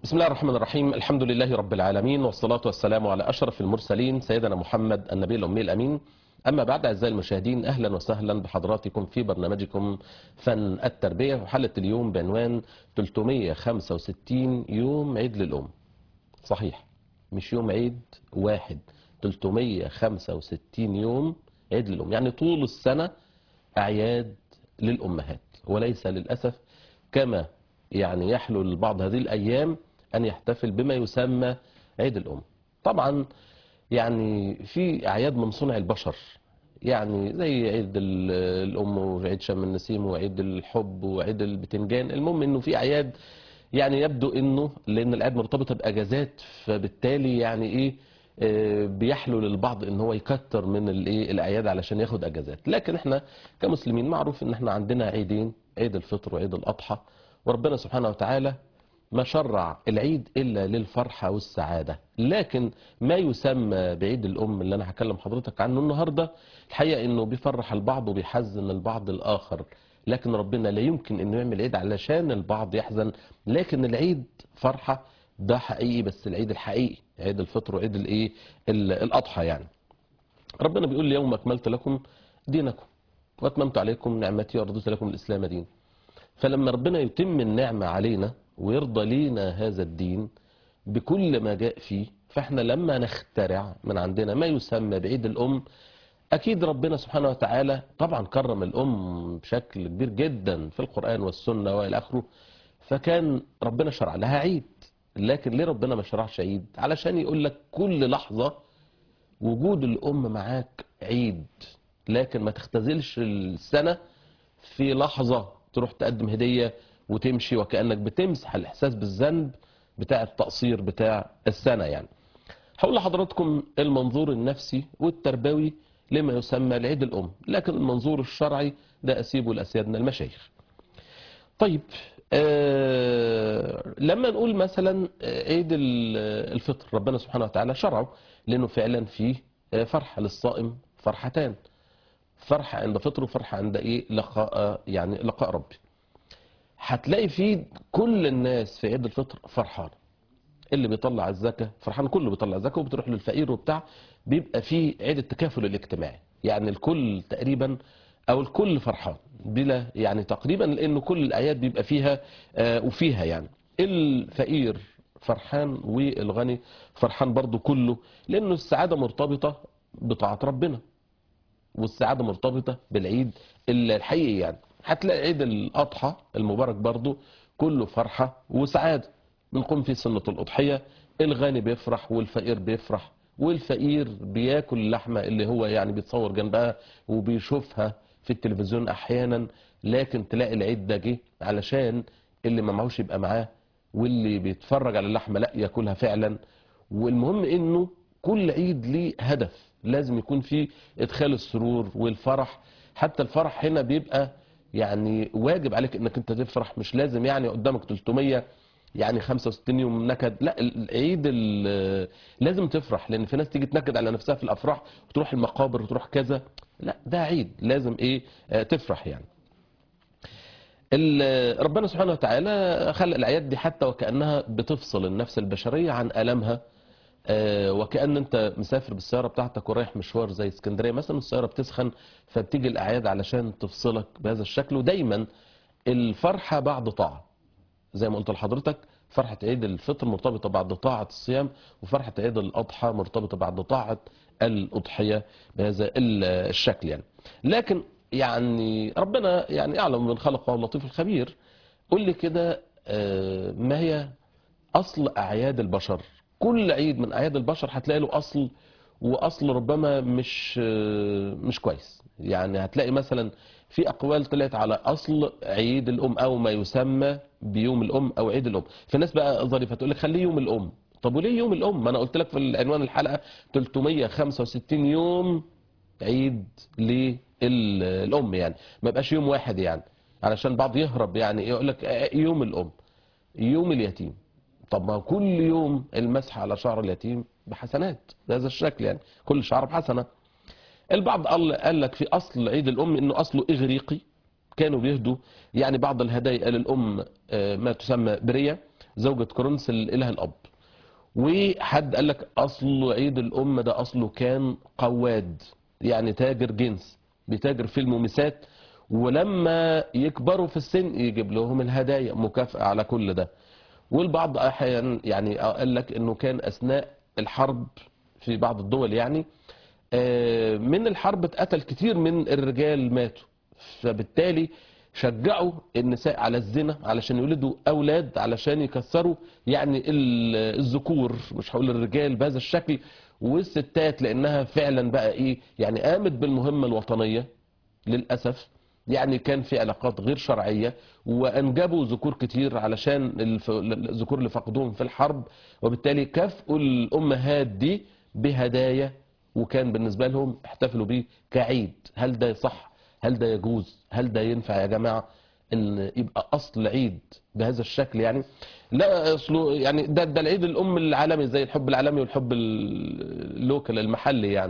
بسم الله الرحمن الرحيم الحمد لله رب العالمين والصلاة والسلام على أشرف المرسلين سيدنا محمد النبي الأمي الأمين أما بعد أعزائي المشاهدين أهلا وسهلا بحضراتكم في برنامجكم فن التربية وحلقة اليوم بعنوان 365 يوم عيد للأم صحيح مش يوم عيد واحد 365 يوم عيد للأم يعني طول السنة أعياد للأمهات وليس للأسف كما يعني يحلو لبعض هذه الأيام أن يحتفل بما يسمى عيد الأم طبعا يعني في أعياد من صنع البشر يعني زي عيد ال- الأم وعيد شم النسيم وعيد الحب وعيد البتنجان المهم أنه في أعياد يعني يبدو أنه لأن الأعياد مرتبطة بأجازات فبالتالي يعني إيه آه، بيحلو للبعض ان هو يكتر من الايه الاعياد علشان ياخد اجازات لكن احنا كمسلمين معروف ان احنا عندنا عيدين عيد الفطر وعيد الاضحى وربنا سبحانه وتعالى ما شرع العيد الا للفرحه والسعاده لكن ما يسمى بعيد الام اللي انا هكلم حضرتك عنه النهارده الحقيقه انه بيفرح البعض وبيحزن البعض الاخر لكن ربنا لا يمكن انه يعمل عيد علشان البعض يحزن لكن العيد فرحه ده حقيقي بس العيد الحقيقي عيد الفطر وعيد الايه ال- الاضحى يعني ربنا بيقول اليوم اكملت لكم دينكم واتممت عليكم نعمتي ورضيت لكم الاسلام دين فلما ربنا يتم النعمة علينا ويرضى لينا هذا الدين بكل ما جاء فيه فاحنا لما نخترع من عندنا ما يسمى بعيد الأم أكيد ربنا سبحانه وتعالى طبعا كرم الأم بشكل كبير جدا في القرآن والسنة وإلى آخره فكان ربنا شرع لها عيد لكن ليه ربنا ما شرعش عيد علشان يقول لك كل لحظة وجود الأم معاك عيد لكن ما تختزلش السنة في لحظة تروح تقدم هدية وتمشي وكأنك بتمسح الإحساس بالذنب بتاع التقصير بتاع السنة يعني هقول لحضراتكم المنظور النفسي والتربوي لما يسمى العيد الأم لكن المنظور الشرعي ده أسيبه لأسيادنا المشايخ طيب آه لما نقول مثلا آه، عيد ال- الفطر ربنا سبحانه وتعالى شرعه لأنه فعلا فيه آه، فرحة للصائم فرحتان فرحة عند فطره وفرحة عند ايه لقاء يعني لقاء ربي هتلاقي فيه كل الناس في عيد الفطر فرحان اللي بيطلع الزكاة فرحان كله بيطلع الزكاة وبتروح للفقير وبتاع بيبقى فيه عيد التكافل الاجتماعي يعني الكل تقريبا او الكل فرحان بلا يعني تقريبا لانه كل الاعياد بيبقى فيها آه وفيها يعني الفقير فرحان والغني فرحان برضو كله لانه السعادة مرتبطة بطاعة ربنا والسعادة مرتبطة بالعيد الحقيقي يعني هتلاقي عيد الأضحى المبارك برضو كله فرحة وسعادة بنقوم فيه سنة الأضحية الغني بيفرح والفقير بيفرح والفقير بياكل اللحمة اللي هو يعني بيتصور جنبها وبيشوفها في التلفزيون أحيانا لكن تلاقي العيد ده جه علشان اللي ما معهوش يبقى معاه واللي بيتفرج على اللحمة لا ياكلها فعلا والمهم انه كل عيد ليه هدف لازم يكون فيه ادخال السرور والفرح حتى الفرح هنا بيبقى يعني واجب عليك انك انت تفرح مش لازم يعني قدامك 300 يعني 65 يوم نكد لا العيد ال- لازم تفرح لان في ناس تيجي تنكد على نفسها في الافراح وتروح المقابر وتروح كذا لا ده عيد لازم ايه آه، تفرح يعني ال- ربنا سبحانه وتعالى خلق الآيات دي حتى وكأنها بتفصل النفس البشرية عن ألمها آه، وكأن أنت مسافر بالسيارة بتاعتك ورايح مشوار زي اسكندرية مثلا السيارة بتسخن فبتيجي الأعياد علشان تفصلك بهذا الشكل ودايما الفرحة بعد طاعة زي ما قلت لحضرتك فرحة عيد الفطر مرتبطة بعد طاعة الصيام وفرحة عيد الأضحى مرتبطة بعد طاعة الأضحية بهذا ال- الشكل يعني لكن يعني ربنا يعني يعلم من خلقه اللطيف الخبير قل لي كده آه، ما هي أصل أعياد البشر كل عيد من أعياد البشر هتلاقي له أصل وأصل ربما مش آه، مش كويس يعني هتلاقي مثلا في أقوال طلعت على أصل عيد الأم أو ما يسمى بيوم الأم أو عيد الأم في ناس بقى ظريفة تقول لك خليه يوم الأم طب وليه يوم الأم ما أنا قلت لك في عنوان الحلقة 365 يوم عيد للأم يعني ما يبقاش يوم واحد يعني علشان بعض يهرب يعني يقول لك يوم الأم يوم اليتيم طب ما كل يوم المسح على شعر اليتيم بحسنات بهذا الشكل يعني كل شعر بحسنة البعض قال قال لك في أصل عيد الأم إنه أصله إغريقي كانوا بيهدوا يعني بعض الهدايا للأم آه، ما تسمى برية زوجة كرونس الاله الاب وحد قال لك اصل عيد الام ده اصله كان قواد يعني تاجر جنس بيتاجر في المومسات ولما يكبروا في السن يجيب لهم الهدايا مكافأة على كل ده والبعض احيانا يعني قال لك انه كان اثناء الحرب في بعض الدول يعني آه، من الحرب اتقتل كتير من الرجال ماتوا فبالتالي شجعوا النساء على الزنا علشان يولدوا اولاد علشان يكسروا يعني ال- الذكور مش هقول الرجال بهذا الشكل والستات لانها فعلا بقى ايه يعني قامت بالمهمه الوطنيه للاسف يعني كان في علاقات غير شرعيه وانجبوا ذكور كتير علشان الف- الذكور اللي فقدوهم في الحرب وبالتالي كافئوا الامهات دي بهدايا وكان بالنسبه لهم احتفلوا بيه كعيد هل ده صح هل ده يجوز هل ده ينفع يا جماعه ان يبقى اصل عيد بهذا الشكل يعني لا اصله يعني ده ده العيد الام العالمي زي الحب العالمي والحب اللوكال المحلي يعني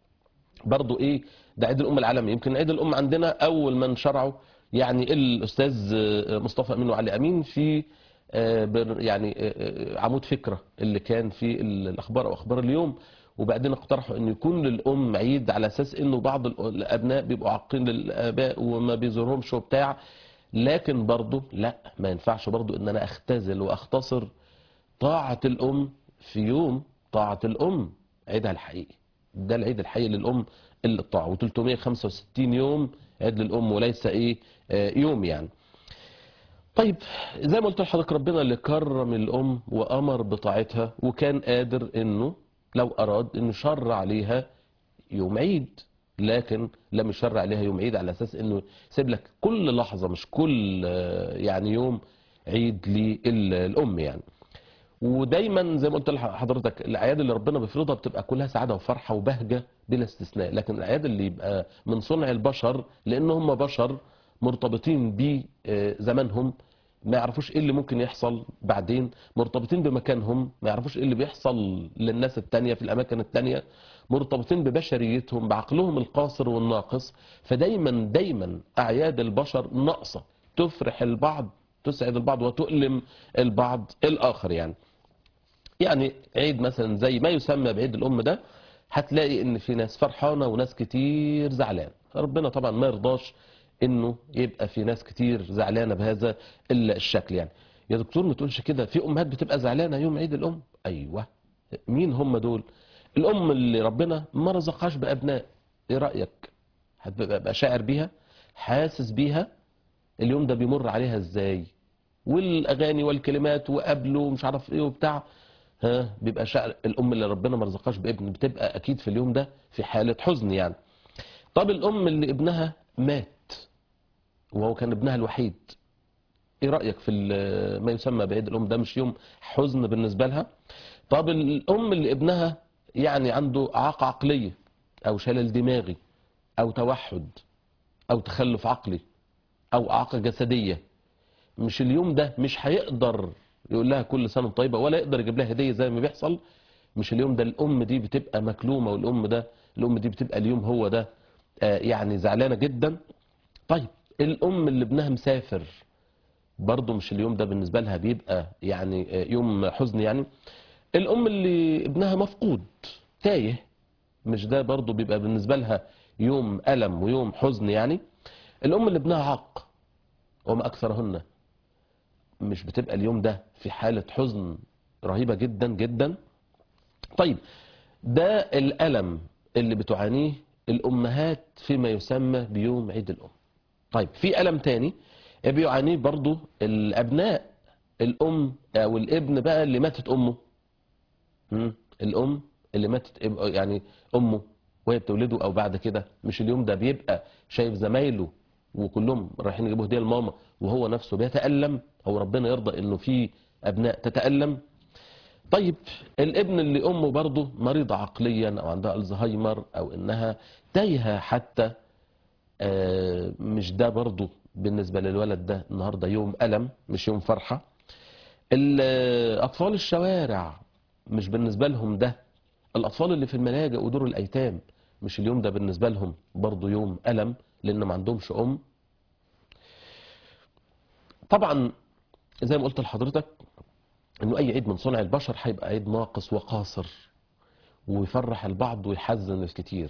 برضو ايه ده عيد الام العالمي يمكن عيد الام عندنا اول من شرعه يعني الاستاذ مصطفى امين وعلي امين في آه، بر- يعني آه، آه، عمود فكره اللي كان في الاخبار او اخبار اليوم وبعدين اقترحوا ان يكون للام عيد على اساس انه بعض ال- الابناء بيبقوا عاقين للاباء وما بيزورهمش وبتاع لكن برضو لا ما ينفعش برضو ان انا اختزل واختصر طاعة الأم في يوم طاعة الأم عيدها الحقيقي ده العيد الحقيقي للأم اللي الطاعة و365 يوم عيد للأم وليس إيه آه، يوم يعني طيب زي ما قلت لحضرتك ربنا اللي كرم الأم وأمر بطاعتها وكان قادر إنه لو أراد إنه شرع عليها يوم عيد لكن لم يشرع عليها يوم عيد على اساس انه يسيب لك كل لحظه مش كل آه، يعني يوم عيد للام يعني ودايما زي ما قلت لحضرتك الاعياد اللي ربنا بيفرضها بتبقى كلها سعاده وفرحه وبهجه بلا استثناء لكن الاعياد اللي يبقى من صنع البشر لان هم بشر مرتبطين بزمانهم ما يعرفوش ايه اللي ممكن يحصل بعدين مرتبطين بمكانهم ما يعرفوش ايه اللي بيحصل للناس التانية في الاماكن التانية مرتبطين ببشريتهم بعقلهم القاصر والناقص فدايما دايما اعياد البشر ناقصه تفرح البعض تسعد البعض وتؤلم البعض الاخر يعني يعني عيد مثلا زي ما يسمى بعيد الام ده هتلاقي ان في ناس فرحانه وناس كتير زعلان ربنا طبعا ما يرضاش انه يبقى في ناس كتير زعلانه بهذا الشكل يعني يا دكتور ما تقولش كده في امهات بتبقى زعلانه يوم عيد الام ايوه مين هم دول الام اللي ربنا ما رزقهاش بابناء ايه رايك هتبقى شاعر بيها حاسس بيها اليوم ده بيمر عليها ازاي والاغاني والكلمات وقبله ومش عارف ايه وبتاع ها بيبقى شعر الام اللي ربنا ما رزقهاش بابن بتبقى اكيد في اليوم ده في حاله حزن يعني طب الام اللي ابنها مات وهو كان ابنها الوحيد ايه رايك في ال- ما يسمى بعيد الام ده مش يوم حزن بالنسبه لها طب الام اللي ابنها يعني عنده اعاقه عقليه او شلل دماغي او توحد او تخلف عقلي او اعاقه جسديه مش اليوم ده مش هيقدر يقول لها كل سنه وأنت طيبه ولا يقدر يجيب لها هديه زي ما بيحصل مش اليوم ده الام دي بتبقى مكلومه والام ده الام دي بتبقى اليوم هو ده آه، يعني زعلانه جدا طيب الام اللي ابنها مسافر برضه مش اليوم ده بالنسبه لها بيبقى يعني آه، يوم حزن يعني الام اللي ابنها مفقود تايه مش ده برضه بيبقى بالنسبه لها يوم الم ويوم حزن يعني الام اللي ابنها عاق وما اكثرهن مش بتبقى اليوم ده في حالة حزن رهيبة جدا جدا طيب ده الألم اللي بتعانيه الأمهات فيما يسمى بيوم عيد الأم طيب في ألم تاني بيعانيه برضو الأبناء الأم أو الابن بقى اللي ماتت أمه مم. الأم اللي ماتت إب- يعني أمه وهي بتولده أو بعد كده مش اليوم ده بيبقى شايف زمايله وكلهم رايحين يجيبوا هديه لماما وهو نفسه بيتألم هو ربنا يرضى انه في ابناء تتألم طيب الابن اللي امه برضه مريضة عقليا او عندها الزهايمر او انها تايهة حتى آه، مش ده برضه بالنسبة للولد ده النهاردة يوم ألم مش يوم فرحة ال- أطفال الشوارع مش بالنسبة لهم ده الأطفال اللي في الملاجئ ودور الأيتام مش اليوم ده بالنسبة لهم برضه يوم ألم لأن ما عندهمش أم طبعا زي ما قلت لحضرتك انه اي عيد من صنع البشر هيبقى عيد ناقص وقاصر ويفرح البعض ويحزن الكتير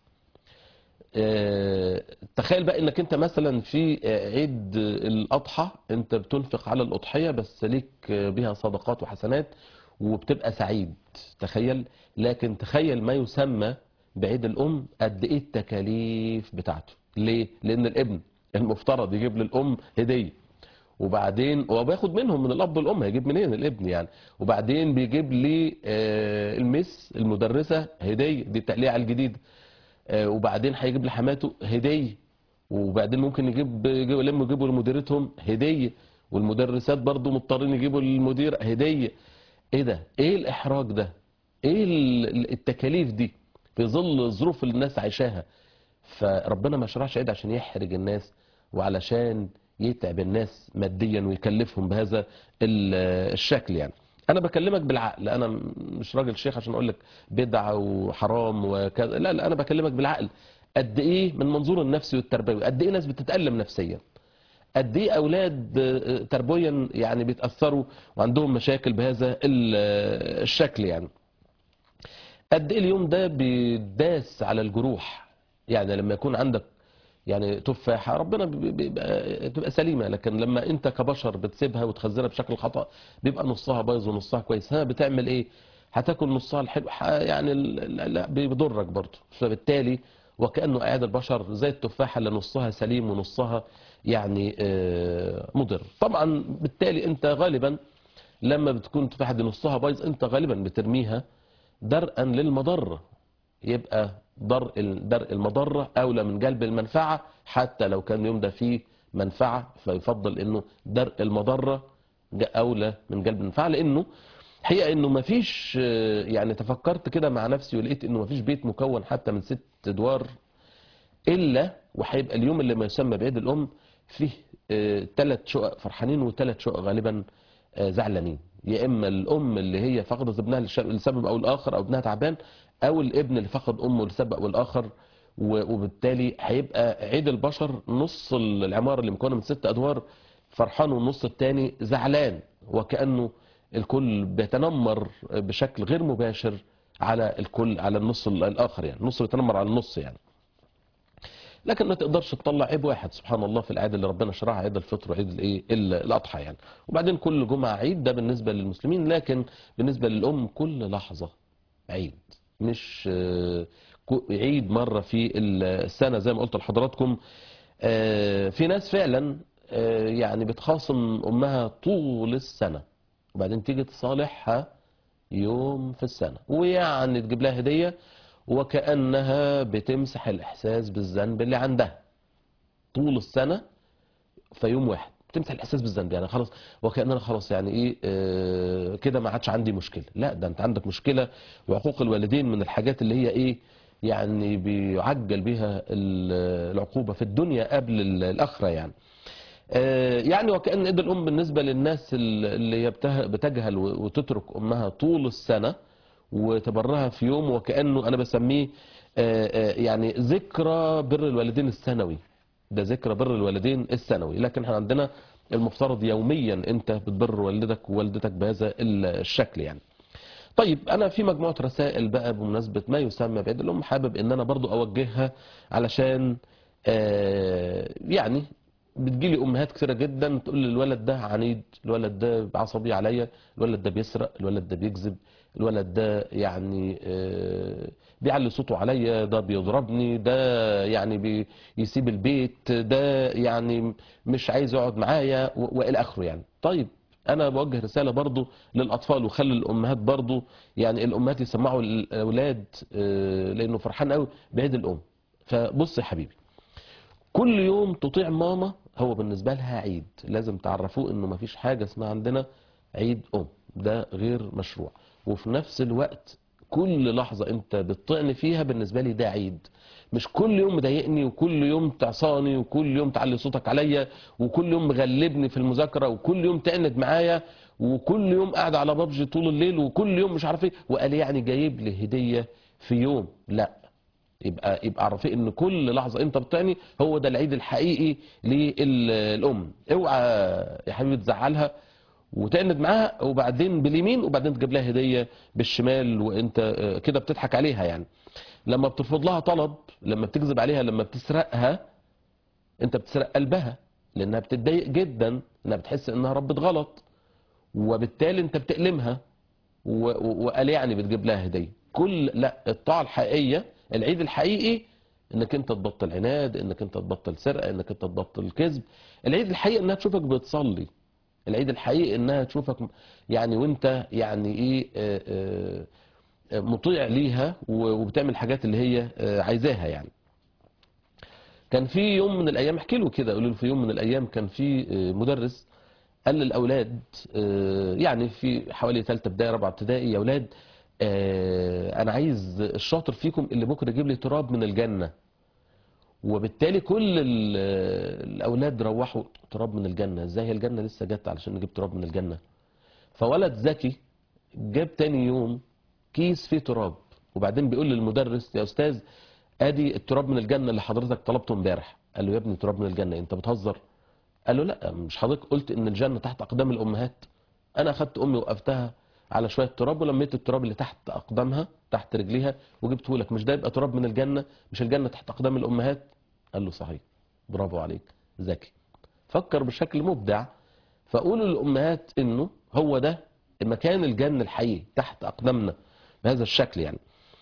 آه، تخيل بقى انك انت مثلا في آه، عيد الاضحى انت بتنفق على الاضحيه بس ليك آه، بها صدقات وحسنات وبتبقى سعيد تخيل لكن تخيل ما يسمى بعيد الام قد ايه التكاليف بتاعته ليه لان الابن المفترض يجيب للام هديه وبعدين هو بياخد منهم من الاب والام هيجيب منين الابن يعني وبعدين بيجيب لي آه، المس المدرسه هديه دي التقليعه الجديده آه، وبعدين هيجيب لحماته هديه وبعدين ممكن يجيب يجيب- لما يجيبوا لمديرتهم هديه والمدرسات برضو مضطرين يجيبوا للمدير هديه ايه ده ايه الاحراج ده ايه ال- ال- التكاليف دي في ظل الظروف اللي الناس عايشاها فربنا ما شرعش عيد عشان يحرج الناس وعلشان يتعب الناس ماديا ويكلفهم بهذا ال- الشكل يعني انا بكلمك بالعقل انا م- مش راجل شيخ عشان اقول لك بدعه وحرام وكذا لا لا انا بكلمك بالعقل قد ايه من منظور النفسي والتربوي قد ايه ناس بتتالم نفسيا قد ايه اولاد آه، تربويا يعني بيتاثروا وعندهم مشاكل بهذا ال- الشكل يعني قد ايه اليوم ده بيداس على الجروح يعني لما يكون عندك يعني تفاحة ربنا بي- بيبقى تبقى سليمة لكن لما انت كبشر بتسيبها وتخزنها بشكل خطأ بيبقى نصها بايظ ونصها كويس ها بتعمل ايه هتاكل نصها الحلو ح- يعني ال- لا لا، بيضرك برضه فبالتالي وكأنه أعياد البشر زي التفاحة اللي نصها سليم ونصها يعني آه، مضر طبعا بالتالي انت غالبا لما بتكون تفاحة دي نصها بايظ انت غالبا بترميها درءا للمضرة يبقى درء ال- درء المضرة أولى من جلب المنفعة حتى لو كان اليوم ده فيه منفعة فيفضل إنه درء المضرة جاء أولى من جلب المنفعة لأنه حقيقة إنه مفيش آه، يعني تفكرت كده مع نفسي ولقيت إنه مفيش بيت مكون حتى من ست أدوار إلا وهيبقى اليوم اللي ما يسمى بعيد الأم فيه ثلاث شقق فرحانين وثلاث شقق غالبا آه، زعلانين يا اما الام اللي هي فقدت ابنها للش- لسبب او الاخر او ابنها تعبان او الابن اللي فقد امه لسبب او الاخر و- وبالتالي هيبقى عيد البشر نص العماره اللي مكونه من ست ادوار فرحان والنص الثاني زعلان وكانه الكل بيتنمر بشكل غير مباشر على الكل على النص الاخر يعني النص بيتنمر على النص يعني لكن ما تقدرش تطلع عيب واحد سبحان الله في العيد اللي ربنا شرعها عيد الفطر وعيد الايه ال- الاضحى يعني وبعدين كل جمعه عيد ده بالنسبه للمسلمين لكن بالنسبه للام كل لحظه عيد مش آه، كو- عيد مره في السنه زي ما قلت لحضراتكم آه، في ناس فعلا آه، يعني بتخاصم امها طول السنه وبعدين تيجي تصالحها يوم في السنة ويعني تجيب لها هدية وكأنها بتمسح الإحساس بالذنب اللي عندها طول السنة في يوم واحد بتمسح الإحساس بالذنب يعني خلاص وكأننا خلاص يعني إيه آه كده ما عادش عندي مشكلة لا ده أنت عندك مشكلة وعقوق الوالدين من الحاجات اللي هي إيه يعني بيعجل بها ال- العقوبة في الدنيا قبل ال- الآخرة يعني آه، يعني وكأن إيد الأم بالنسبة للناس اللي يبته- بتجهل و- وتترك أمها طول السنة وتبرها في يوم وكأنه أنا بسميه آه، آه، يعني ذكرى بر الوالدين السنوي ده ذكرى بر الوالدين السنوي لكن احنا عندنا المفترض يوميا انت بتبر والدك ووالدتك بهذا الشكل يعني طيب انا في مجموعه رسائل بقى بمناسبه ما يسمى بعيد الام حابب ان انا برضو اوجهها علشان آه، يعني بتجيلي امهات كثيره جدا تقول لي الولد ده عنيد الولد ده عصبي عليا الولد ده بيسرق الولد ده بيكذب الولد ده يعني آه، بيعلي صوته عليا ده بيضربني ده يعني بيسيب البيت ده يعني مش عايز يقعد معايا و- والى اخره يعني طيب انا بوجه رساله برضو للاطفال وخلي الامهات برضو يعني الامهات يسمعوا الاولاد آه، لانه فرحان قوي بعيد الام فبص يا حبيبي كل يوم تطيع ماما هو بالنسبه لها عيد لازم تعرفوه انه مفيش حاجه اسمها عندنا عيد ام ده غير مشروع وفي نفس الوقت كل لحظه انت بتطعني فيها بالنسبه لي ده عيد مش كل يوم مضايقني وكل يوم تعصاني وكل يوم تعلي صوتك عليا وكل يوم مغلبني في المذاكره وكل يوم تعند معايا وكل يوم قاعد على بابجي طول الليل وكل يوم مش عارف ايه وقال يعني جايب لي هديه في يوم لا يبقى يبقى اعرفي ان كل لحظه انت بتطعني هو ده العيد الحقيقي للام اوعى يا حبيبي تزعلها وتقلد معاها وبعدين باليمين وبعدين تجيب لها هديه بالشمال وانت آه، كده بتضحك عليها يعني لما بترفض لها طلب لما بتكذب عليها لما بتسرقها انت بتسرق قلبها لانها بتتضايق جدا انها بتحس انها ربت غلط وبالتالي انت بتألمها و- و- وقال يعني بتجيب لها هديه كل لا الطاعه الحقيقيه العيد الحقيقي انك انت تبطل عناد انك انت تبطل سرقه انك انت تبطل كذب العيد الحقيقي انها تشوفك بتصلي العيد الحقيقي انها تشوفك يعني وانت يعني ايه آه، آه، آه، مطيع ليها و- وبتعمل الحاجات اللي هي آه، عايزاها يعني كان في يوم من الايام احكي له كده قالوا له في يوم من الايام كان في آه، مدرس قال للاولاد آه، يعني في حوالي ثالثه ابتدائي رابعه ابتدائي يا اولاد آه، انا عايز الشاطر فيكم اللي بكره يجيب لي تراب من الجنه وبالتالي كل ال- الاولاد روحوا تراب من الجنه ازاي هي الجنه لسه جت علشان نجيب تراب من الجنه فولد ذكي جاب تاني يوم كيس فيه تراب وبعدين بيقول للمدرس يا استاذ ادي التراب من الجنه اللي حضرتك طلبته امبارح قال له يا ابني تراب من الجنه انت بتهزر قال له لا مش حضرتك قلت ان الجنه تحت اقدام الامهات انا اخدت امي وقفتها على شويه تراب ولميت التراب اللي تحت اقدامها تحت رجليها وجبته لك مش ده يبقى تراب من الجنه مش الجنه تحت اقدام الامهات قال له صحيح برافو عليك ذكي فكر بشكل مبدع فقولوا للامهات انه هو ده مكان الجنه الحقيقي تحت اقدامنا بهذا الشكل يعني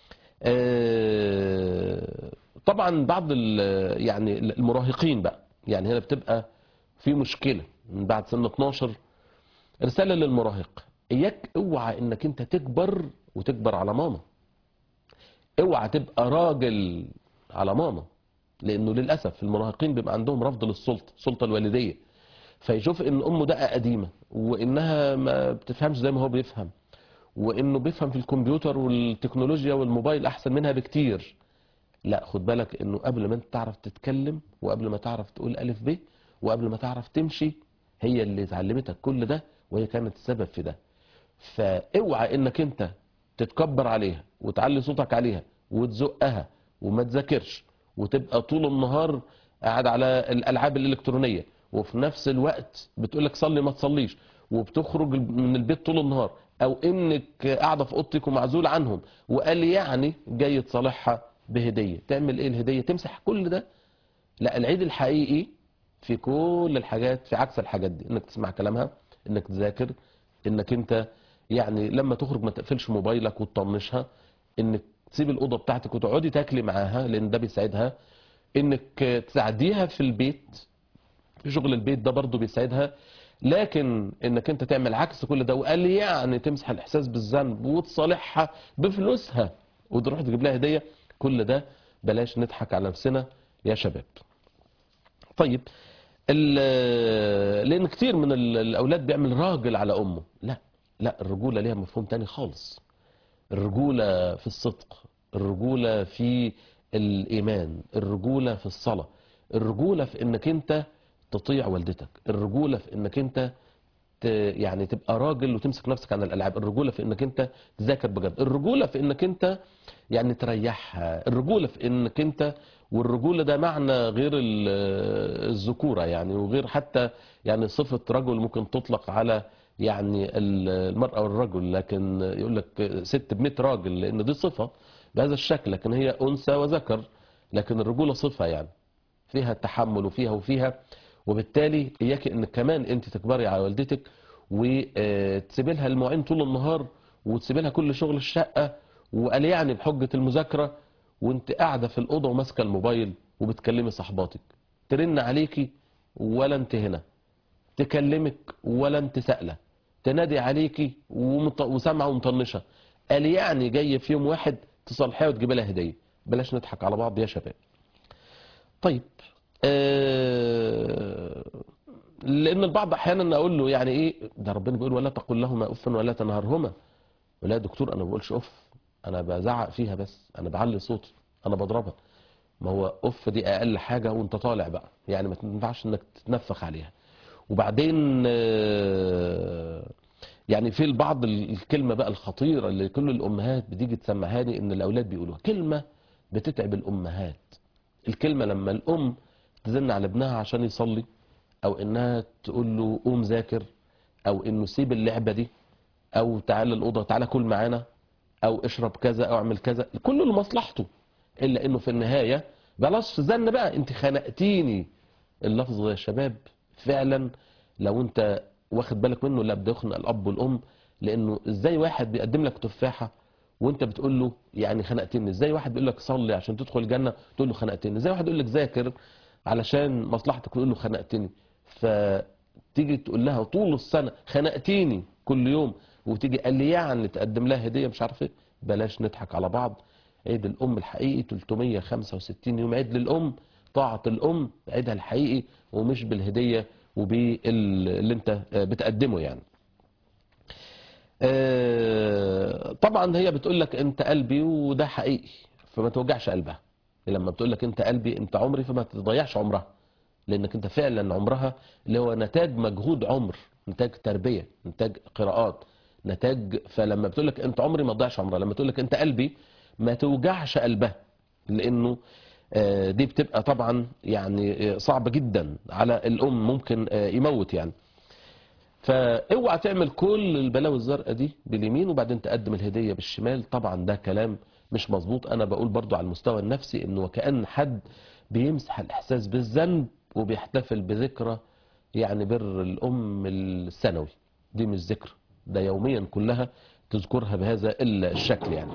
آه، طبعا بعض ال- يعني المراهقين بقى يعني هنا بتبقى في مشكله من بعد سن 12 رساله للمراهق اياك اوعى انك انت تكبر وتكبر على ماما اوعى تبقى راجل على ماما لانه للاسف المراهقين بيبقى عندهم رفض للسلطه السلطه الوالديه فيشوف ان امه دقه قديمه وانها ما بتفهمش زي ما هو بيفهم وانه بيفهم في الكمبيوتر والتكنولوجيا والموبايل احسن منها بكتير لا خد بالك انه قبل ما انت تعرف تتكلم وقبل ما تعرف تقول الف ب وقبل ما تعرف تمشي هي اللي اتعلمتك كل ده وهي كانت السبب في ده فاوعى انك انت تتكبر عليها وتعلي صوتك عليها وتزقها وما تذاكرش وتبقى طول النهار قاعد على الالعاب الالكترونيه وفي نفس الوقت بتقول لك صلي ما تصليش وبتخرج من البيت طول النهار او انك قاعده في اوضتك ومعزول عنهم وقال يعني جاي تصالحها بهديه تعمل ايه الهديه تمسح كل ده لا العيد الحقيقي في كل الحاجات في عكس الحاجات دي انك تسمع كلامها انك تذاكر انك انت يعني لما تخرج ما تقفلش موبايلك وتطنشها انك تسيب الاوضه بتاعتك وتقعدي تاكلي معاها لان ده بيساعدها انك تساعديها في البيت في شغل البيت ده برضه بيساعدها لكن انك انت تعمل عكس كل ده وقال لي يعني تمسح الاحساس بالذنب وتصالحها بفلوسها وتروح تجيب لها هديه كل ده بلاش نضحك على نفسنا يا شباب طيب ال- لان كتير من ال- الاولاد بيعمل راجل على امه لا لا الرجوله ليها مفهوم تاني خالص الرجوله في الصدق الرجوله في الايمان الرجوله في الصلاه الرجوله في انك انت تطيع والدتك الرجوله في انك انت ت- يعني تبقى راجل وتمسك نفسك عن الالعاب الرجوله في انك انت تذاكر بجد الرجوله في انك انت يعني تريحها الرجوله في انك انت والرجوله ده معنى غير ال- الذكوره يعني وغير حتى يعني صفه رجل ممكن تطلق على يعني ال- المراه والرجل لكن يقول لك ست ب 100 راجل لان دي صفه بهذا الشكل لكن هي انثى وذكر لكن الرجوله صفه يعني فيها تحمل وفيها وفيها وبالتالي اياك انك كمان انت تكبري على والدتك وتسيبي لها المواعين طول النهار وتسيبي لها كل شغل الشقه وقال يعني بحجه المذاكره وانت قاعده في الاوضه وماسكه الموبايل وبتكلمي صحباتك ترن عليكي ولا انت هنا تكلمك ولا انت سائله تنادي عليكي ومط... وسامعه ومطنشه قال يعني جاي في يوم واحد تصالحيها وتجيب لها هديه بلاش نضحك على بعض يا شباب طيب آه، لان البعض احيانا اقول له يعني ايه ده ربنا بيقول ولا تقل لهما اف ولا تنهرهما ولا يا دكتور انا ما بقولش اف انا بزعق فيها بس انا بعلي صوتي انا بضربها ما هو اف دي اقل حاجه وانت طالع بقى يعني ما تنفعش انك تتنفخ عليها وبعدين آه، يعني في البعض الكلمه بقى الخطيره اللي كل الامهات بتيجي تسمعها لي ان الاولاد بيقولوها كلمه بتتعب الامهات الكلمة لما الأم تزن على ابنها عشان يصلي أو إنها تقول له قوم ذاكر او انه سيب اللعبة دي او تعالى الأوضة تعالى كل معانا او اشرب كذا او اعمل كذا كله لمصلحته الا انه في النهاية بلاش زن بقى انت خنقتيني اللفظ يا شباب فعلا لو انت واخد بالك منه لا بده يخنق الاب والام لانه ازاي واحد بيقدم لك تفاحة وانت بتقول له يعني خنقتني ازاي واحد بيقول لك صلي عشان تدخل الجنة تقول له خنقتني ازاي واحد يقول لك ذاكر علشان مصلحتك تقول له خنقتني فتيجي تقول لها طول السنة خنقتيني كل يوم وتيجي قال لي يعني تقدم لها هدية مش عارف ايه بلاش نضحك على بعض عيد الام الحقيقي 365 يوم عيد للام طاعة الام عيدها الحقيقي ومش بالهدية وباللي انت بتقدمه يعني آه، طبعا هي بتقول لك انت قلبي وده حقيقي فما توجعش قلبها لما بتقول لك انت قلبي انت عمري فما تضيعش عمرها لانك انت فعلا عمرها اللي هو نتاج مجهود عمر نتاج تربية نتاج قراءات نتاج فلما بتقول لك انت عمري ما تضيعش عمرها لما تقول لك انت قلبي ما توجعش قلبها لانه آه، دي بتبقى طبعا يعني آه، صعبة جدا على الام ممكن آه، يموت يعني فاوعى تعمل كل البلاوي الزرقاء دي باليمين وبعدين تقدم الهدية بالشمال طبعا ده كلام مش مظبوط انا بقول برضو على المستوى النفسي انه وكأن حد بيمسح الاحساس بالذنب وبيحتفل بذكرى يعني بر الام السنوي دي مش ذكرى ده يوميا كلها تذكرها بهذا الشكل يعني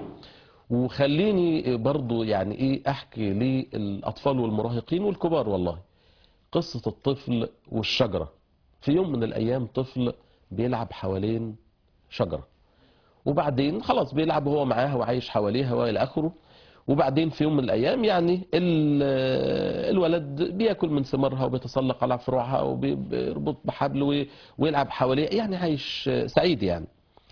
وخليني برضو يعني ايه احكي للاطفال والمراهقين والكبار والله قصة الطفل والشجرة في يوم من الايام طفل بيلعب حوالين شجرة وبعدين خلاص بيلعب هو معاها وعايش حواليها والى اخره وبعدين في يوم من الايام يعني ال- الولد بياكل من ثمارها وبيتسلق على فروعها وبيربط بحبل وي- ويلعب حواليها يعني عايش سعيد يعني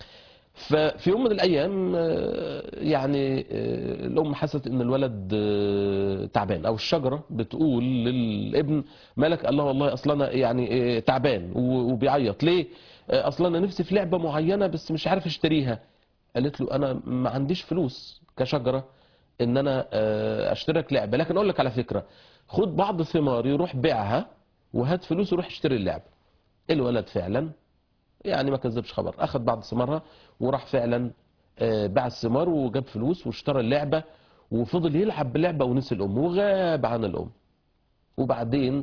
ففي يوم من الايام آه، يعني آه، الام حست ان الولد آه، تعبان او الشجره بتقول للابن مالك قال لها والله اصلا انا يعني آه، تعبان و- وبيعيط ليه آه، اصلا انا نفسي في لعبه معينه بس مش عارف اشتريها قالت له انا ما عنديش فلوس كشجره ان انا آه، اشترك لعبه لكن اقول لك على فكره خد بعض ثماري روح بيعها وهات فلوس وروح اشتري اللعبه الولد فعلا يعني ما كذبش خبر اخذ بعض ثمارها وراح فعلا آه، باع الثمار وجاب فلوس واشترى اللعبه وفضل يلعب باللعبه ونسي الام وغاب عن الام وبعدين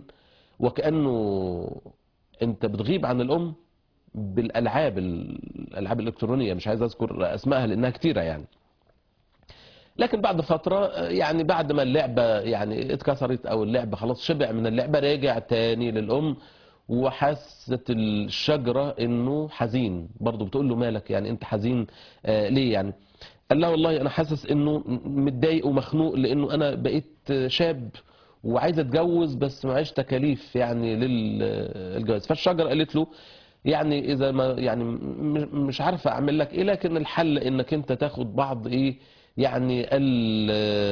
وكانه انت بتغيب عن الام بالالعاب الالعاب الالكترونيه مش عايز اذكر اسمائها لانها كتيره يعني لكن بعد فترة آه، يعني بعد ما اللعبة يعني اتكسرت او اللعبة خلاص شبع من اللعبة رجع تاني للأم وحست الشجرة انه حزين برضه بتقول له مالك يعني انت حزين آه ليه يعني قال لها والله انا حاسس انه متضايق ومخنوق لانه انا بقيت شاب وعايز اتجوز بس معيش تكاليف يعني للجواز فالشجرة قالت له يعني اذا ما يعني م- مش عارفه اعمل لك ايه لكن الحل انك انت تاخد بعض ايه يعني ال-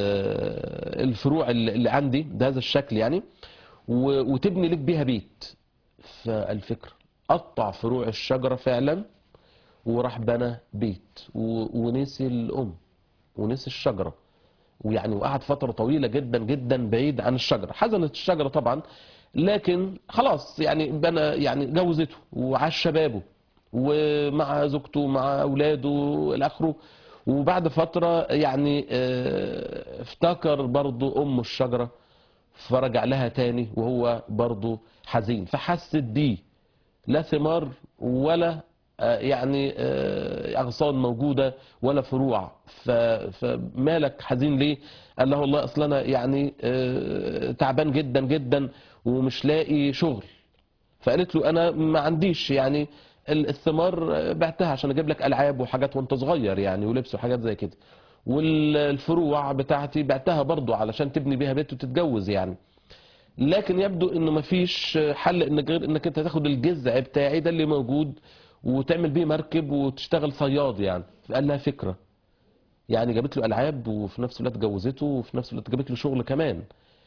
الفروع اللي اللي عندي بهذا الشكل يعني و- وتبني لك بيها بيت فالفكرة قطع فروع الشجرة فعلا وراح بنى بيت و- ونسي الأم ونسي الشجرة ويعني وقعد فترة طويلة جدا جدا بعيد عن الشجرة حزنت الشجرة طبعا لكن خلاص يعني بنى يعني جوزته وعاش شبابه ومع زوجته ومع أولاده إلى آخره وبعد فترة يعني آه، افتكر برضو أم الشجرة فرجع لها تاني وهو برضو حزين فحست بيه لا ثمار ولا آه، يعني آه، أغصان موجودة ولا فروع ف- فمالك حزين ليه قال له والله أصلا أنا يعني آه، تعبان جدا جدا ومش لاقي شغل فقالت له انا ما عنديش يعني ال- الثمار بعتها عشان اجيب لك العاب وحاجات وانت صغير يعني ولبس وحاجات زي كده والفروع بتاعتي بعتها برضو علشان تبني بيها بيت وتتجوز يعني لكن يبدو انه مفيش حل انك غير انك انت تاخد الجذع بتاعي ده اللي موجود وتعمل بيه مركب وتشتغل صياد يعني قال لها فكره يعني جابت له العاب وفي نفس الوقت جوزته وفي نفس الوقت جابت له شغل كمان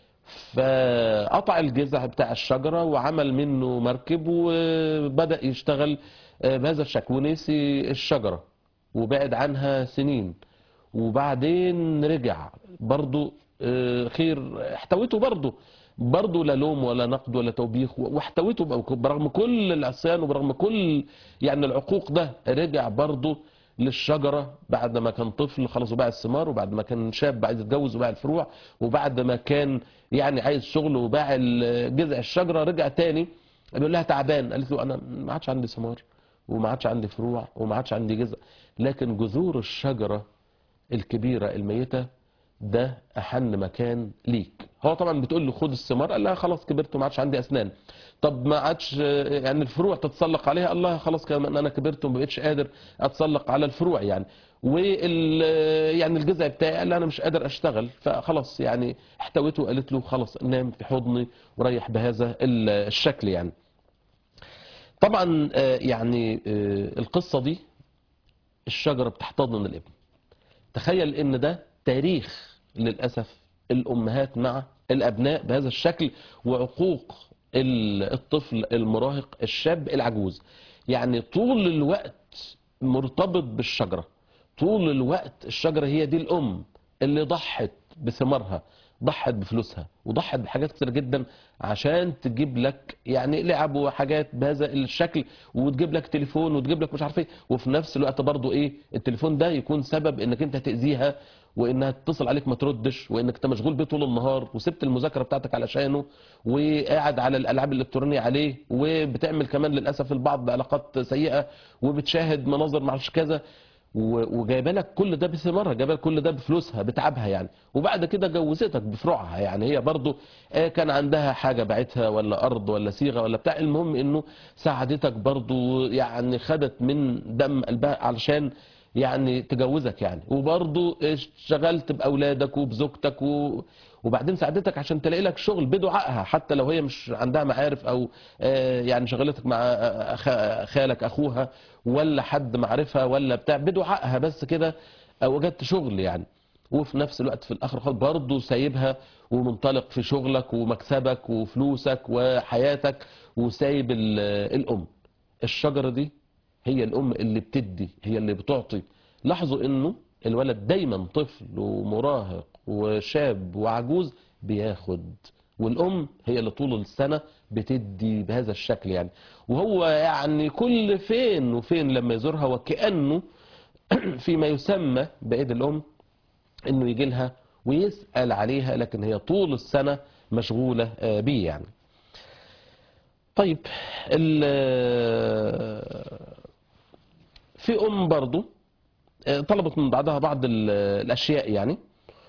فقطع الجذع بتاع الشجرة وعمل منه مركب وبدأ يشتغل آه، بهذا الشكل ونسي الشجرة وبعد عنها سنين وبعدين رجع برضو آه، خير احتويته برضو برضه لا لوم ولا نقد ولا توبيخ واحتويته بقى- برغم كل العصيان وبرغم كل يعني العقوق ده رجع برضه للشجرة بعد ما كان طفل خلاص وباع الثمار وبعد ما كان شاب عايز يتجوز وباع الفروع وبعد ما كان يعني عايز شغل وباع ال- جذع الشجرة رجع تاني بيقول لها تعبان قالت له انا ما عادش عندي ثمار وما عادش عندي فروع وما عادش عندي جذع لكن جذور الشجرة الكبيرة الميتة ده أحن مكان ليك هو طبعا بتقول له خد الثمار قال لها خلاص كبرت وما عادش عندي أسنان طب ما عادش آه، يعني الفروع تتسلق عليها قال لها خلاص كمان أنا كبرت وما بقتش قادر أتسلق على الفروع يعني وال يعني الجذع بتاعي قال لها أنا مش قادر أشتغل فخلاص يعني احتويته وقالت له خلاص نام في حضني وريح بهذا ال- الشكل يعني طبعا آه، يعني آه، القصة دي الشجرة بتحتضن الابن تخيل ان ده تاريخ للأسف الأمهات مع الأبناء بهذا الشكل وعقوق ال- الطفل المراهق الشاب العجوز يعني طول الوقت مرتبط بالشجرة طول الوقت الشجرة هي دي الأم اللي ضحت بثمارها ضحت بفلوسها وضحت بحاجات كتير جدا عشان تجيب لك يعني لعب وحاجات بهذا الشكل وتجيب لك تليفون وتجيب لك مش عارف ايه وفي نفس الوقت برضو ايه التليفون ده يكون سبب انك انت تأذيها وانها تتصل عليك ما تردش وانك انت مشغول بيه طول النهار وسبت المذاكره بتاعتك علشانه وقاعد على الالعاب الالكترونيه عليه وبتعمل كمان للاسف البعض علاقات سيئه وبتشاهد مناظر معرفش كذا و- وجايبه لك كل ده بثمارها جايبه لك كل ده بفلوسها بتعبها يعني وبعد كده جوزتك بفروعها يعني هي برضو آه، كان عندها حاجه باعتها ولا ارض ولا صيغه ولا بتاع المهم انه ساعدتك برضو يعني خدت من دم قلبها علشان يعني تجوزك يعني وبرضو اشتغلت باولادك وبزوجتك و... وبعدين ساعدتك عشان تلاقي لك شغل بدعائها حتى لو هي مش عندها معارف او آه، يعني شغلتك مع آه، خ- خالك اخوها ولا حد معرفها ولا بتاع بدعائها بس كده آه، وجدت شغل يعني وفي نفس الوقت في الاخر خالص برضه سايبها ومنطلق في شغلك ومكسبك وفلوسك وحياتك وسايب ال- الام الشجره دي هي الام اللي بتدي هي اللي بتعطي لاحظوا انه الولد دايما طفل ومراهق وشاب وعجوز بياخد والام هي اللي طول السنه بتدي بهذا الشكل يعني وهو يعني كل فين وفين لما يزورها وكانه فيما يسمى بايد الام انه يجي لها ويسال عليها لكن هي طول السنه مشغوله آه، بيه يعني طيب ال- في ام برضو آه، طلبت من بعضها بعض ال- الاشياء يعني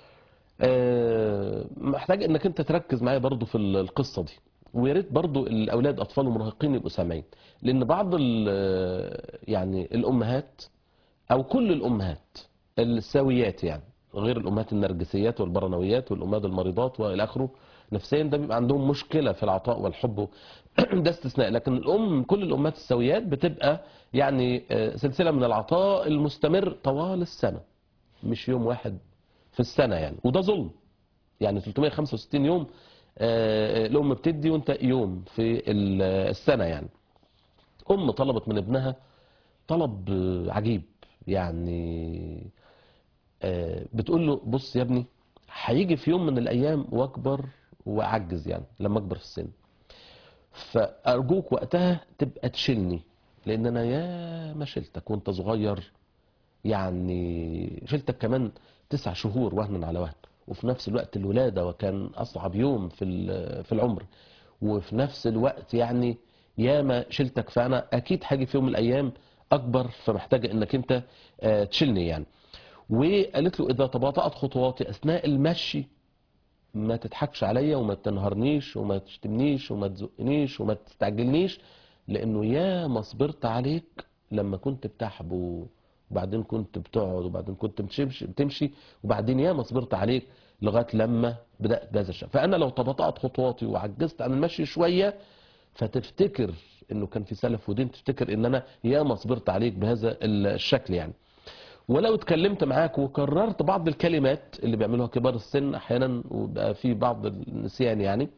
آه، محتاج انك انت تركز معايا برضو في ال- القصه دي ويا ريت برضو الاولاد اطفال المراهقين يبقوا سامعين لان بعض ال- يعني الامهات او كل الامهات السويات يعني غير الامهات النرجسيات والبرنويات والامهات المريضات والى اخره نفسيا ده بيبقى عندهم مشكله في العطاء والحب ده استثناء لكن الام كل الامهات السويات بتبقى يعني آه، سلسله من العطاء المستمر طوال السنه مش يوم واحد في السنه يعني وده ظلم يعني 365 يوم آه، الام بتدي وانت يوم في ال- السنه يعني ام طلبت من ابنها طلب آه، عجيب يعني آه، بتقول له بص يا ابني هيجي في يوم من الايام واكبر واعجز يعني لما اكبر في السن فارجوك وقتها تبقى تشيلني لان انا يا ما شلتك وانت صغير يعني شلتك كمان تسع شهور وهنا على وهن وفي نفس الوقت الولادة وكان أصعب يوم في ال- في العمر وفي نفس الوقت يعني ياما شلتك فأنا أكيد هاجي في يوم من الأيام أكبر فمحتاجة إنك أنت آه، تشيلني يعني وقالت له إذا تباطأت خطواتي أثناء المشي ما تضحكش عليا وما تنهرنيش وما تشتمنيش وما تزقنيش وما تستعجلنيش لانه يا ما صبرت عليك لما كنت بتحبو وبعدين كنت بتقعد وبعدين كنت بتمشي بتمشي وبعدين يا ما صبرت عليك لغايه لما بدات بهذا الشيء فانا لو تباطات خطواتي وعجزت عن المشي شويه فتفتكر انه كان في سلف ودين تفتكر ان انا يا ما صبرت عليك بهذا الشكل يعني ولو اتكلمت معاك وكررت بعض الكلمات اللي بيعملوها كبار السن احيانا وبقى في بعض النسيان يعني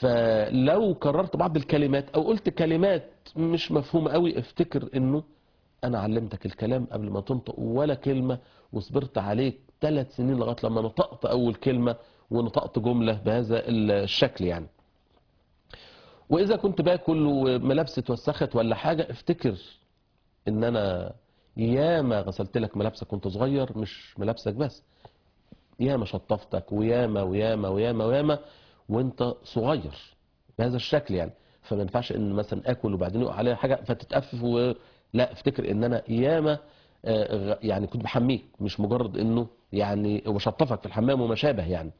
فلو كررت بعض الكلمات او قلت كلمات مش مفهومه قوي افتكر انه انا علمتك الكلام قبل ما تنطق ولا كلمة وصبرت عليك ثلاث سنين لغاية لما نطقت اول كلمة ونطقت جملة بهذا الشكل يعني واذا كنت باكل وملابسي اتوسخت ولا حاجة افتكر ان انا ياما غسلت لك ملابسك وانت صغير مش ملابسك بس ياما شطفتك وياما وياما وياما وياما وانت صغير بهذا الشكل يعني فما ينفعش ان مثلا اكل وبعدين يقع عليها حاجه فتتأفف و... لا افتكر ان انا ياما آه، غ- يعني كنت بحميك مش مجرد انه يعني وشطفك في الحمام وما شابه يعني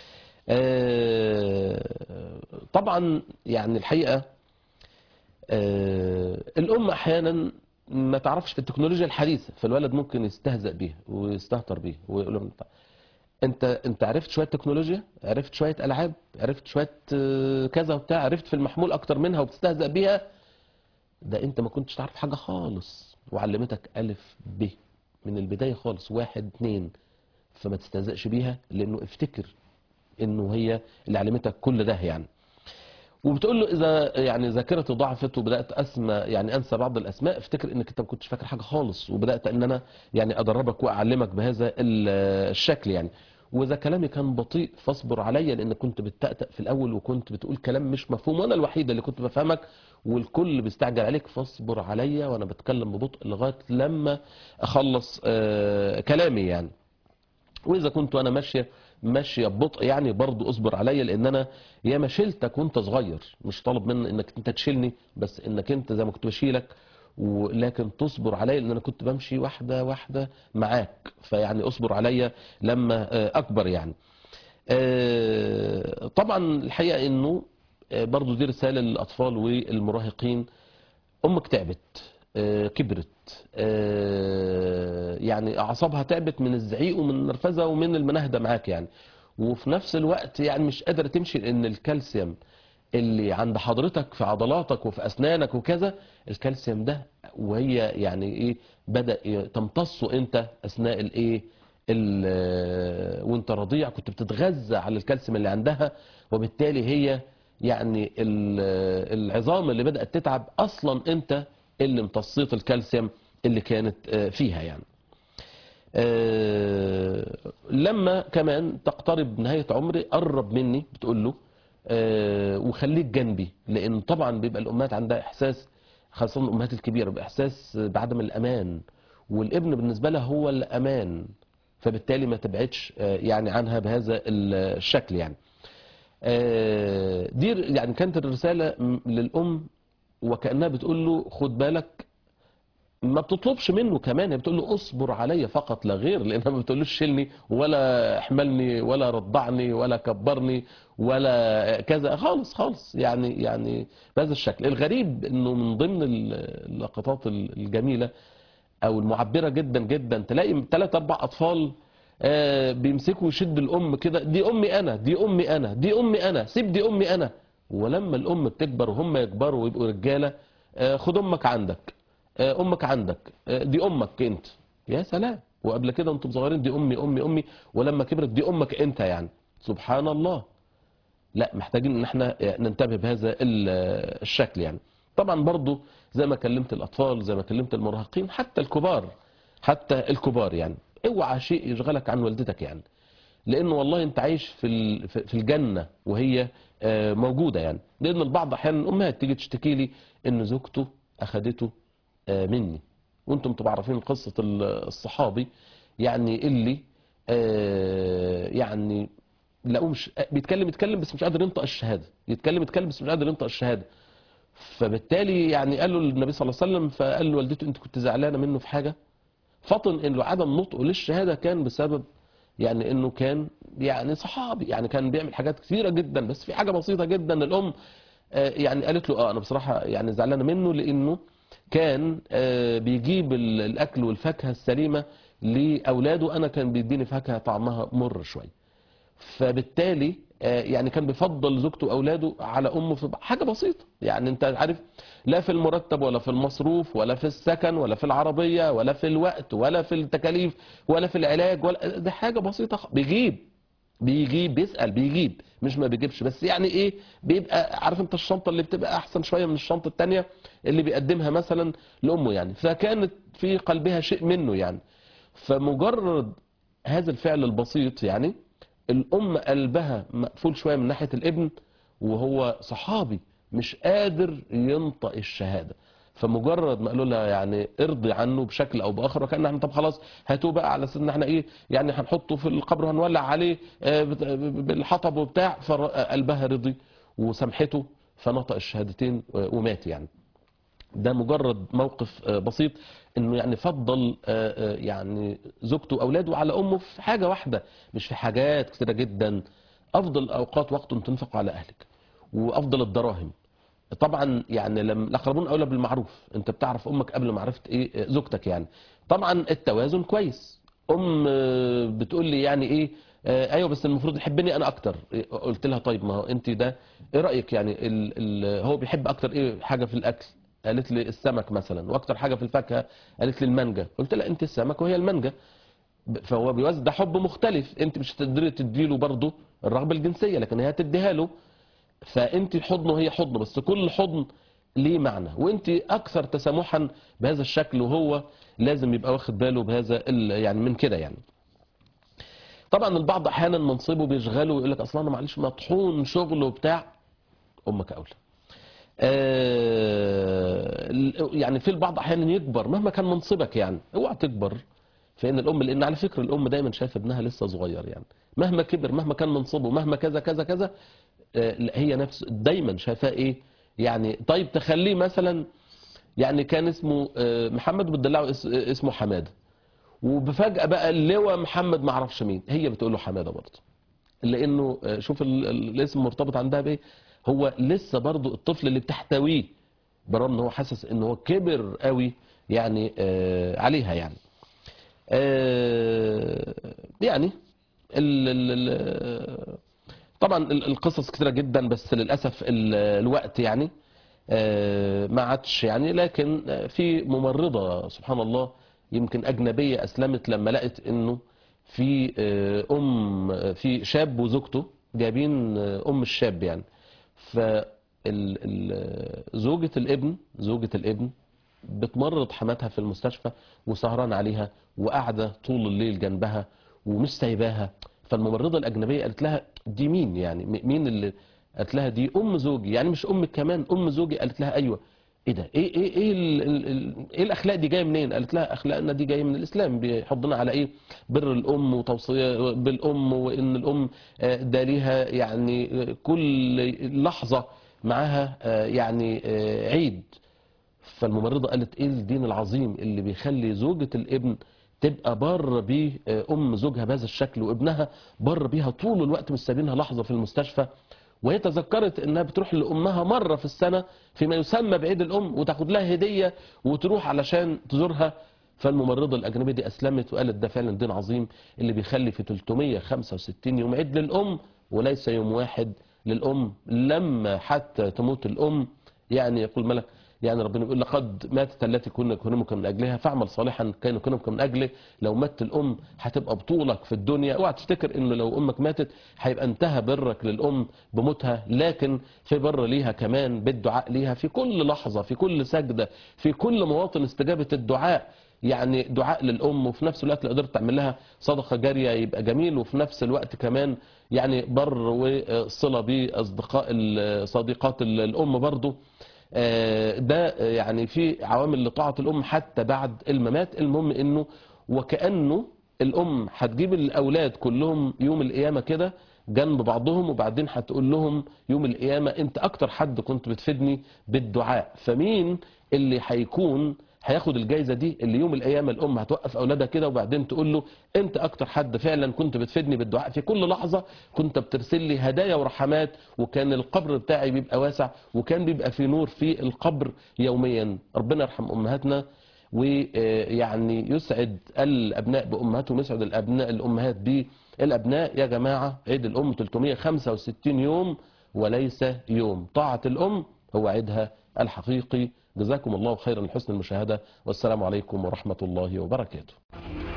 آه، طبعا يعني الحقيقه آه، الام احيانا ما تعرفش في التكنولوجيا الحديثه فالولد ممكن يستهزأ بيها ويستهتر بيها ويقول لهم انت انت عرفت شويه تكنولوجيا عرفت شويه العاب عرفت شويه آه، كذا وبتاع عرفت في المحمول اكتر منها وبتستهزأ بيها ده انت ما كنتش تعرف حاجه خالص وعلمتك الف ب من البدايه خالص واحد اتنين فما تستهزأش بيها لانه افتكر انه هي اللي علمتك كل ده يعني وبتقول له اذا يعني ذاكرتي ضعفت وبدات اسمى يعني انسى بعض الاسماء افتكر انك انت ما كنتش فاكر حاجه خالص وبدات ان انا يعني ادربك واعلمك بهذا ال- الشكل يعني واذا كلامي كان بطيء فاصبر عليا لان كنت بتتأتأ في الاول وكنت بتقول كلام مش مفهوم وانا الوحيده اللي كنت بفهمك والكل بيستعجل عليك فاصبر عليا وانا بتكلم ببطء لغايه لما اخلص آه، كلامي يعني واذا كنت انا ماشيه ماشيه ببطء يعني برضو اصبر عليا لان انا ياما شلتك وانت صغير مش طالب مني انك انت تشيلني بس انك انت زي ما كنت بشيلك ولكن تصبر عليا لان انا كنت بمشي واحده واحده معاك فيعني اصبر عليا لما آه، اكبر يعني آه، طبعا الحقيقه انه آه، برضو دي رساله للاطفال والمراهقين امك تعبت آه، كبرت آه، يعني اعصابها تعبت من الزعيق ومن النرفزه ومن المناهده معاك يعني وفي نفس الوقت يعني مش قادره تمشي لان الكالسيوم اللي عند حضرتك في عضلاتك وفي اسنانك وكذا الكالسيوم ده وهي يعني ايه بدا ي- تمتصه انت اثناء الايه ال- وانت رضيع كنت بتتغذى على الكالسيوم اللي عندها وبالتالي هي يعني ال- العظام اللي بدأت تتعب أصلا أنت اللي امتصيت الكالسيوم اللي كانت آه، فيها يعني آه، لما كمان تقترب نهاية عمري قرب مني بتقول له آه، وخليك جنبي لأن طبعا بيبقى الأمهات عندها إحساس خاصة الأمهات الكبيرة بإحساس بعدم الأمان والابن بالنسبة لها هو الأمان فبالتالي ما تبعدش آه، يعني عنها بهذا الشكل يعني آه، دي يعني كانت الرسالة م- للأم وكأنها بتقول له خد بالك ما بتطلبش منه كمان هي بتقول له اصبر عليا فقط لا غير لانها ما بتقولوش شيلني ولا احملني ولا رضعني ولا كبرني ولا كذا خالص خالص يعني يعني بهذا الشكل الغريب انه من ضمن ال- اللقطات الجميله او المعبره جدا جدا تلاقي ثلاث اربع اطفال آه، بيمسكوا يشد الام كده دي امي انا دي امي انا دي امي انا سيب دي امي انا ولما الام بتكبر وهم يكبروا ويبقوا رجاله آه، خد امك عندك آه، امك عندك آه، دي امك انت يا سلام وقبل كده انتم صغيرين دي امي امي امي ولما كبرت دي امك انت يعني سبحان الله لا محتاجين ان احنا ننتبه بهذا ال- الشكل يعني طبعا برضو زي ما كلمت الاطفال زي ما كلمت المراهقين حتى الكبار حتى الكبار يعني اوعى شيء يشغلك عن والدتك يعني لان والله انت عايش في ال- في في الجنه وهي آه، موجوده يعني لان البعض احيانا الامهات تيجي تشتكي لي ان زوجته اخذته آه، مني وانتم تبقوا عارفين قصه ال- الصحابي يعني اللي آه، يعني لقوه مش بيتكلم يتكلم بس مش قادر ينطق الشهاده يتكلم يتكلم بس مش قادر ينطق الشهاده فبالتالي يعني قال له النبي صلى الله عليه وسلم فقال له والدته انت كنت زعلانه منه في حاجه فطن انه عدم نطقه للشهاده كان بسبب يعني انه كان يعني صحابي يعني كان بيعمل حاجات كثيره جدا بس في حاجه بسيطه جدا الام آه، يعني قالت له اه انا بصراحه يعني زعلانه منه لانه كان آه، بيجيب ال- الاكل والفاكهه السليمه لاولاده انا كان بيديني فاكهه طعمها مر شويه فبالتالي آه، يعني كان بيفضل زوجته واولاده على امه في حاجه بسيطه يعني انت عارف لا في المرتب ولا في المصروف ولا في السكن ولا في العربيه ولا في الوقت ولا في التكاليف ولا في العلاج ولا ده حاجه بسيطه خ- بيجيب بيجيب بيسأل بيجيب مش ما بيجيبش بس يعني ايه بيبقى عارف انت الشنطة اللي بتبقى احسن شوية من الشنطة التانية اللي بيقدمها مثلا لأمه يعني فكانت في قلبها شيء منه يعني فمجرد هذا الفعل البسيط يعني الأم قلبها مقفول شوية من ناحية الابن وهو صحابي مش قادر ينطق الشهادة فمجرد ما قالوا لها يعني ارضي عنه بشكل او باخر وكان احنا طب خلاص هاتوه بقى على اساس ان احنا ايه يعني هنحطه في القبر وهنولع عليه آه، بت- بالحطب وبتاع فقلبها رضي وسامحته فنطق الشهادتين ومات يعني ده مجرد موقف آه، بسيط انه يعني فضل آه، آه، يعني زوجته واولاده على امه في حاجه واحده مش في حاجات كتيره جدا افضل الاوقات وقت تنفق على اهلك وافضل الدراهم طبعا يعني لما الاقربون اولى بالمعروف انت بتعرف امك قبل معرفه ايه آه، زوجتك يعني طبعا التوازن كويس ام آه، بتقول لي يعني ايه آه، ايوه بس المفروض يحبني انا اكتر إيه، قلت لها طيب ما هو انت ده ايه رايك يعني ال ال هو بيحب اكتر ايه حاجه في الاكل قالت لي السمك مثلا واكتر حاجه في الفاكهه قالت لي المانجا قلت لها انت السمك وهي المانجا ب- فهو بيوزع ده حب مختلف انت مش هتقدري تديله برضه الرغبه الجنسيه لكن هي هتديها له فانت حضن وهي حضن بس كل حضن ليه معنى وانت اكثر تسامحا بهذا الشكل وهو لازم يبقى واخد باله بهذا ال- يعني من كده يعني طبعا البعض احيانا منصبه بيشغله ويقول لك اصلا انا معلش مطحون شغل وبتاع امك اولى آه، يعني في البعض احيانا يكبر مهما كان منصبك يعني اوعى تكبر فان الام لان على فكره الام دايما شايفه ابنها لسه صغير يعني مهما كبر مهما كان منصبه مهما كذا كذا كذا آه، لا، هي نفس دايما شايفاه ايه يعني طيب تخليه مثلا يعني كان اسمه آه، محمد بتدلعه اس- اسمه حماده وبفجأة بقى اللواء محمد ما اعرفش مين هي بتقول له حماده برضه لانه آه، شوف ال- ال- الاسم مرتبط عندها بايه هو لسه برضه الطفل اللي بتحتويه برغم ان هو حاسس ان هو كبر قوي يعني آه، عليها يعني آه، يعني ال ال ال طبعا ال- القصص كتيرة جدا بس للأسف ال- الوقت يعني آه، ما عادش يعني لكن آه، في ممرضة سبحان الله يمكن أجنبية أسلمت لما لقت إنه في آه، أم آه، في شاب وزوجته جايبين آه، أم الشاب يعني ف ال- ال- زوجة الابن زوجة الابن بتمرض حماتها في المستشفى وسهران عليها وقاعدة طول الليل جنبها ومش سايباها فالممرضة الأجنبية قالت لها دي مين يعني م- مين اللي قالت لها دي أم زوجي يعني مش أمك كمان أم زوجي قالت لها أيوة ايه ده ايه ايه ايه ال ال ال ايه الاخلاق دي جايه منين قالت لها اخلاقنا دي جايه من الاسلام بيحضنا على ايه بر الام وتوصيه بالام وان الام آه، ده ليها يعني آه، كل لحظه معاها آه، يعني آه، عيد فالممرضة قالت ايه الدين العظيم اللي بيخلي زوجة الابن تبقى بر بيه آه، ام زوجها بهذا الشكل وابنها بر بيها طول الوقت مش سايبينها لحظة في المستشفى وهي تذكرت انها بتروح لامها مرة في السنة فيما يسمى بعيد الام وتاخد لها هدية وتروح علشان تزورها فالممرضة الأجنبية دي أسلمت وقالت ده فعلا دين عظيم اللي بيخلي في 365 يوم عيد للأم وليس يوم واحد للأم لما حتى تموت الأم يعني يقول ملك يعني ربنا بيقول لقد ماتت التي كنا كنمك من اجلها فاعمل صالحا كان كنمك من اجله لو مات الام هتبقى بطولك في الدنيا اوعى تفتكر انه لو امك ماتت هيبقى انتهى برك للام بموتها لكن في بر ليها كمان بالدعاء ليها في كل لحظه في كل سجده في كل مواطن استجابه الدعاء يعني دعاء للام وفي نفس الوقت لو قدرت تعمل لها صدقه جاريه يبقى جميل وفي نفس الوقت كمان يعني بر وصله باصدقاء ال- صديقات ال- الام برضو آه، ده آه، يعني في عوامل لطاعة الأم حتى بعد الممات المهم إنه وكأنه الأم هتجيب الأولاد كلهم يوم القيامة كده جنب بعضهم وبعدين هتقول لهم يوم القيامة أنت أكتر حد كنت بتفيدني بالدعاء فمين اللي هيكون هياخد الجايزه دي اللي يوم القيامه الام هتوقف اولادها كده وبعدين تقول له انت اكتر حد فعلا كنت بتفيدني بالدعاء في كل لحظه كنت بترسل لي هدايا ورحمات وكان القبر بتاعي بيبقى واسع وكان بيبقى في نور في القبر يوميا ربنا يرحم امهاتنا ويعني يسعد الابناء بامهاتهم يسعد الابناء الامهات بالابناء يا جماعه عيد الام 365 يوم وليس يوم طاعه الام هو عيدها الحقيقي جزاكم الله خيرا لحسن المشاهده والسلام عليكم ورحمه الله وبركاته